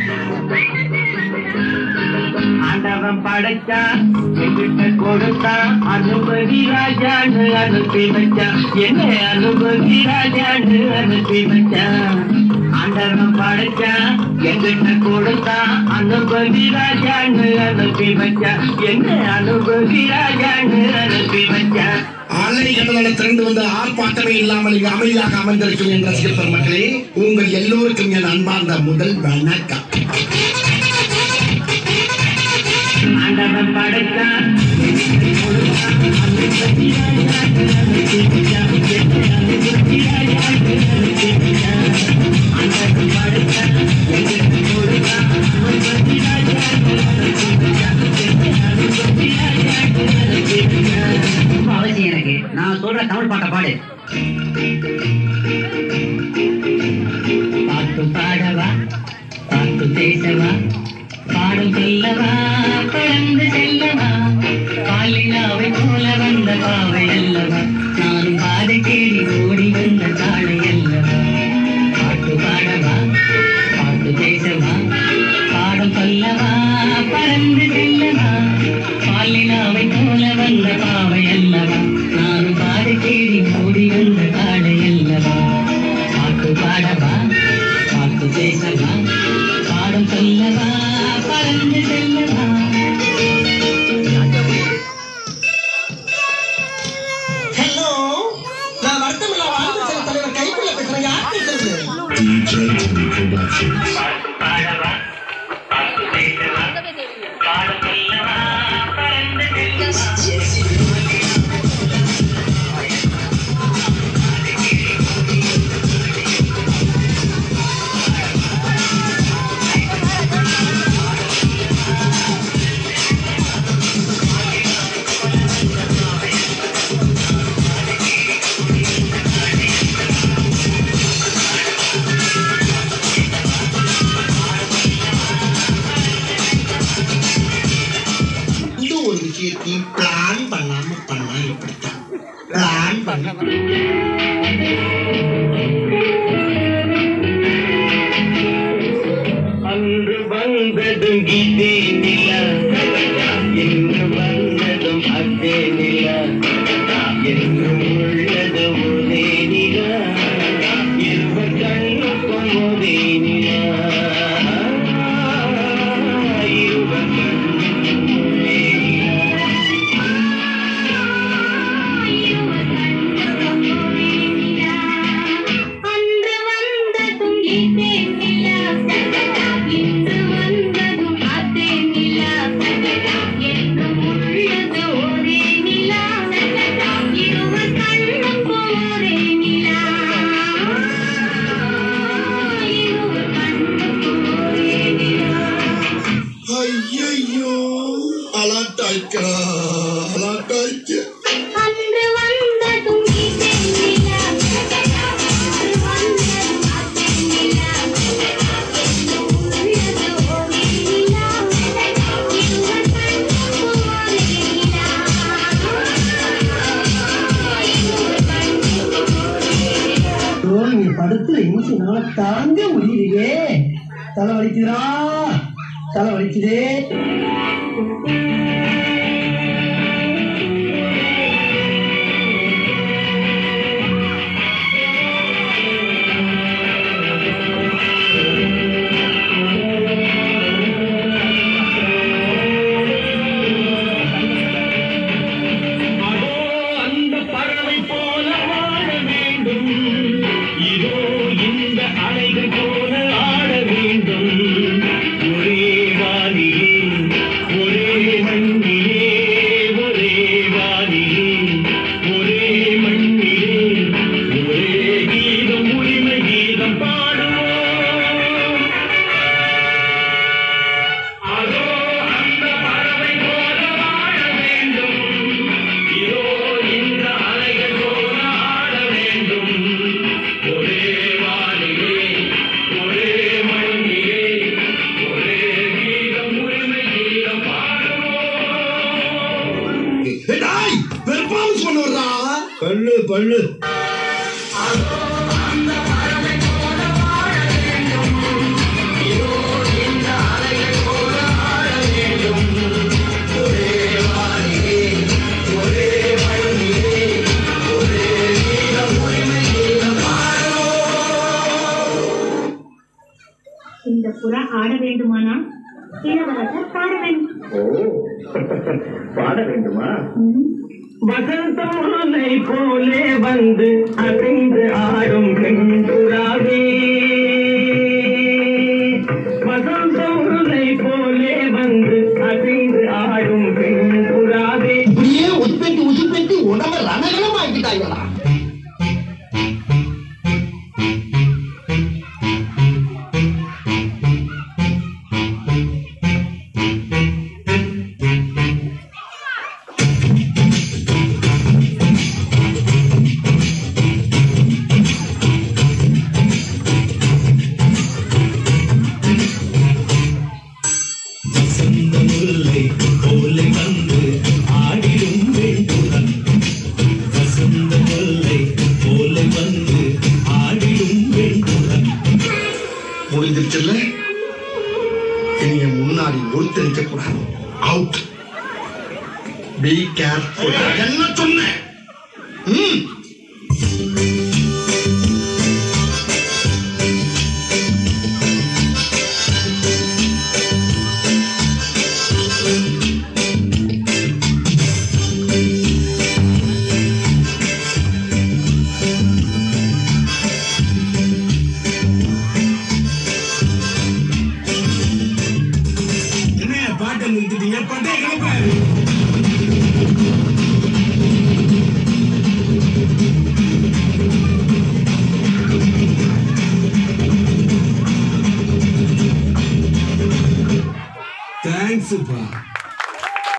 ஆண்டவன் படைச்சான் எங்கிட்ட கொடுத்தான் அனுபவி ராஜான்னு அனுப்பி வச்சான் என்ன அனுபவி ராஜான்னு அனுப்பி வச்சான் ஆண்டவன் படைச்சான் எங்கிட்ட கொடுத்தான் அனுபவி ராஜான்னு அனுப்பி வச்சான் என்ன அனுபவி ராஜான்னு அனுப்பி வச்சான் அலை கடலான திரண்டு வந்த ஆர்ப்பாட்டமே இல்லாமல் இங்கு அமைதியாக அமர்ந்திருக்கும் என் ரசிகர் பெருமக்களே உங்கள் எல்லோருக்கும் என் அன்பார்ந்த முதல் வணக்கம் ஆண்டவன் படைத்தான் எங்கிட்ட கொடுத்தான் அனுபவி ராஜான்னு அனுப்பி வச்சான் என்ன அனுபவி ராஜான்னு அனுப்பி வச்சான் ஆண்டவன் படைத்தான் எங்கிட்ட கொடுத்தான் அனுபவி ராஜான்னு அனுப்பி வச்சான் என்ன அனுபவி ராஜான்னு அனுப்பி வச்சான் ரொம்ப அவசியம் எனக்கு நான் சொல்ற தமிழ் பாட்டை பாடு பாட்டு பாடவா பாட்டு பேசவா பாடும் சொல்லவா பறந்து செல்லவா பாலிலாவை போல வந்த பாவை அல்லவா நானும் பாதை தேடி ஓடி வந்த தாழை அல்லவா பாட்டு பாடவா பாட்டு பேசவா பாடும் சொல்லவா பறந்து செல்லவா பாலிலாவை போல வந்த பாவை அல்லவா நானும் பாதை தேடி ஓடி வந்த தாழை அல்லவா பாட்டு பாடவா பாட்டு பேசவா பாடம் சொல்லவா பறந்து செல்லவா ஹலோ நான் வருத்தமில்லா வாழ்வு செல் தலைவர் கைக்குள்ள பேசுறேன் யார் பேசுறது பாடவா பாட்டு பேசவா பாடம் சொல்லவா பறந்து செல்லவா இந்த ஒரு விஷயத்தையும் பிளான் பண்ணாம பண்ணா இப்படித்தான் பிளான் பண்ணி அன்று வந்ததும் இதே நில இன்று வந்ததும் அதே நில என்றும் உள்ளது ஒரே நில இருவர் கண்ணுக்கும் ஒரே நில இருவர் கண்ணுக்கும் ஒரே நில அன்று வந்ததும் இதே நிலா இன்று வந்ததும் அதே நிலா என்றும் உள்ளது ஒரே நிலா இருவர் கண்ணுக்கும் ஒரே நிலா இருவர் கண்ணுக்கும் ஒரே நிலா ஐயோ அலாட்டாய்க்கா அலாட்டாய்க்க அன்று வந்ததும் இதே நிலா அன்று வந்ததும் அதே நிலா என்றும் உள்ளது ஒரே நிலா இருவர் கண்ணுக்கும் ஒரே நிலா இருவர் கண்ணுக்கும் ஒரே நிலா நீ படுத்து என்னால தாங்க முடியலையே தலை வலிக்குதுடா தலை வலிக்குதே அதோ அந்த பறவை போல வாழ வேண்டும் இதோ இந்த அலைகள் போல ஆட வேண்டும் ஒரே வானிலே ஒரே மண்ணிலே ஒரே வானிலே ஒரே மண்ணிலே ஒரே கீதம் உரிமை கீதம் பாடுவோம் அதோ அந்த பறவை போல வாழ வேண்டும் இதோ இந்த அலைகள் போல ஆட வேண்டும் ஒரே வானிலே ஒரே மண்ணிலே ஒரே கீதம் உரிமை கீதம் பாடுவோம் டாய் பெர்ஃபார்மன்ஸ் பண்ண வர்றா பல்லு பல்லு இதோ இந்த இந்த புறா ஆட வேண்டுமானால் இளவரசர் பாட வேண்டும் ஓ பாட வேண்டுமா வசந்தமாலை போலே வந்து அசைந்து ஆடும் பெண்புறாவே வசந்தமாலை போலே வந்து அசைந்து ஆடும் பெண்புறாவே இப்படியே உசுப்பேட்டி உசுப்பேட்டி உடம்ப ரணகலம் ஆக்கிட்டாங்களா வசந்த முல்லை போலே வந்து ஆடிடும் வெண்புறன் வசந்த முல்லை போலே வந்து ஆடிடும் வெண்புறன் முடிஞ்சிருச்சுல்ல இனி என் முன்னாடி ஒருத்தரிக்க கூடாது அவுட் பி கேர்ஃபுல் என்ன சொன்னேன் ம் என்ன பாட்டை நிறுத்திட்டீங்க பட்டே கிளப்பாரு தேங்க்ஸ்ப்பா